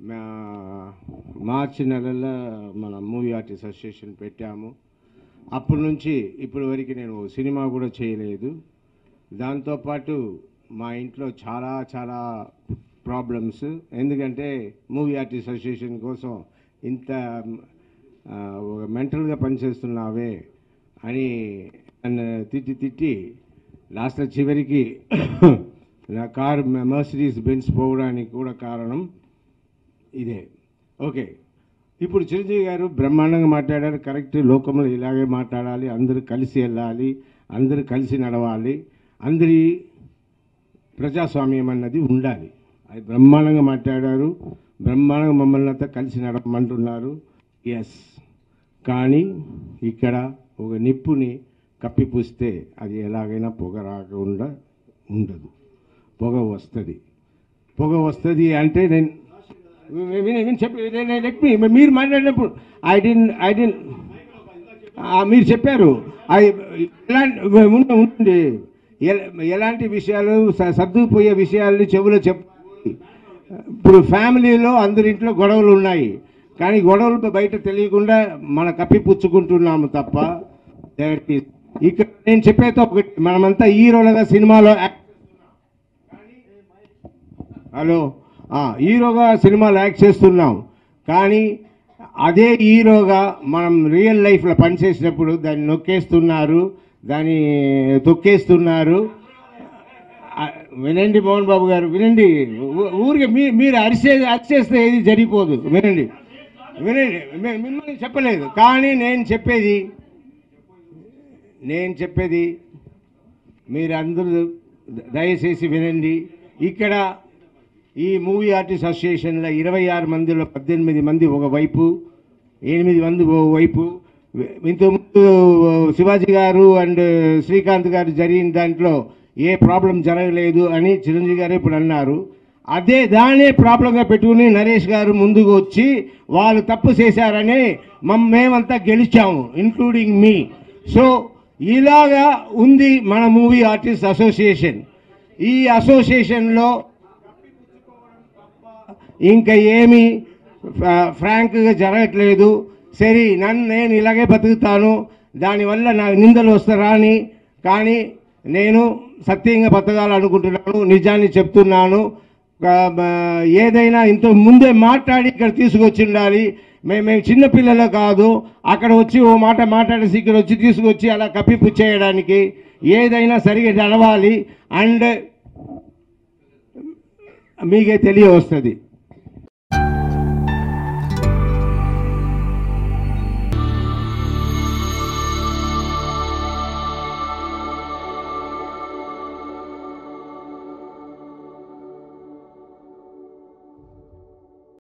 మా- మార్చి నెలలో మన మూవీ ఆర్టిస్ట్ అసోసియేషన్ పెట్టాము అప్పటి నుంచి ఇప్పటి వరకు నేను ఓ సినిమా కూడా చేయలేదు దాంతోపాటు మా ఇంట్లో చాలా చాలా ప్రాబ్లమ్స్ ఎందుకంటే మూవీ ఆర్టిస్ట్ అసోసియేషన్ కోసం ఇంత ఆ, ఒక మెంటల్గా పనిచేస్తున్నావే అని నన్ను తిట్టి తిట్టి లాస్ట్లో చివరికి నా కారు మర్సిడీస్ బెన్స్ పోవడానికి కూడా కారణం ఇదే ఓకే ఇప్పుడు చిరంజీవి గారు బ్రహ్మాండంగా మాట్లాడారు కరెక్ట్ లోకంలో ఇలాగే మాట్లాడాలి అందరూ కలిసి వెళ్ళాలి అందరూ కలిసి నడవాలి అందరి ప్రజాస్వామ్యం అన్నది ఉండాలి అది బ్రహ్మాండంగా మాట్లాడారు బ్రహ్మాండంగా మమ్మల్ని అంతా కలిసి నడపమంటున్నారు ఎస్ కానీ ఇక్కడ ఒక నిప్పుని కప్పిపూస్తే అది ఎలాగైనా పొగ రాకుండా ఉండదు పొగ వస్తుంది పొగ వస్తుంది అంటే నేను విని విని చెప్పి నేను లెట్ మీ మీరు మాట్లాడినప్పుడు ఐ డెంట్ ఐ డెంట్ మీరు చెప్పారు అది ఎలాంటి ఉండ- ఉంటుంది ఎల- ఎలాంటి విషయాలు స- సర్దుకుపోయే విషయాలు చెవులో చెప్ ఇప్పుడు ఫ్యామిలీలో అందరింట్లో గొడవలు ఉన్నాయి కానీ గొడవలు బయట తెలియకుండా మన కప్పిపుచ్చుకుంటున్నాము తప్ప that is- ఇక్కడ నేను చెప్పేది ఒకటి మనమంతా హీరోలుగా సినిమాలో యాక్ట్ హలో ఆ, హీరోగా సినిమాలు యాక్ట్ చేస్తున్నాం కానీ అదే హీరోగా మనం రియల్ లైఫ్లో పనిచేసినప్పుడు దాన్ని నొక్కేస్తున్నారు దాన్ని తొక్కేస్తున్నారు ఆ, వినండి మోహన్ బాబు గారు వినండి ఊ- ఊరికే మీ మీరు అరిసే అరిచేస్తే ఏది జరిగిపోదు వినండి వినండి మి- మిమ్మల్ని చెప్పలేదు కానీ నేను చెప్పేది నేను చెప్పేది మీరు అందరూ దయచేసి వినండి ఇక్కడ ఈ మూవీ ఆర్టిస్ట్ అసోసియేషన్లో ఇరవై ఆరు మందిలో పద్దెనిమిది మంది ఒకవైపు ఎనిమిది మంది వైపు ఇంతకుముందు శివాజీ గారు అండ్ శ్రీకాంత్ గారు జరిగిన దాంట్లో ఏ ప్రాబ్లం జరగలేదు అని చిరంజీవి గారు ఇప్పుడు అన్నారు అదే దానే ప్రాబ్లంగా పెట్టుకుని నరేష్ గారు ముందుకు వచ్చి వాళ్ళు తప్పు చేశారని మమ్ మేమంతా గెలిచాము ఇంక్లూడింగ్ మీ సో ఇలాగా ఉంది మన మూవీ ఆర్టిస్ట్ అసోసియేషన్ ఈ అసోసియేషన్లో ఇంకా ఏమి ఫ్రాంక్గా జరగట్లేదు సరే నన్ను నేను ఇలాగే బతుకుతాను దానివల్ల నాకు నిందలు వస్తారా అని కానీ నేను సత్యంగా బతకాలనుకుంటున్నాను నిజాన్ని చెప్తున్నాను ఆ, బ- ఏదైనా ఇంత ముందే మాట్లాడి ఇక్కడ తీసుకొచ్చి ఉండాలి మేము మేము చిన్నపిల్లలు కాదు అక్కడ వచ్చి ఓ మాట మాట్లాడేసి ఇక్కడ వచ్చి తీసుకొచ్చి అలా కప్పిపుచ్చేయడానికి ఏదైనా సరిగా నడవాలి అండ్ మీకే తెలియ వస్తుంది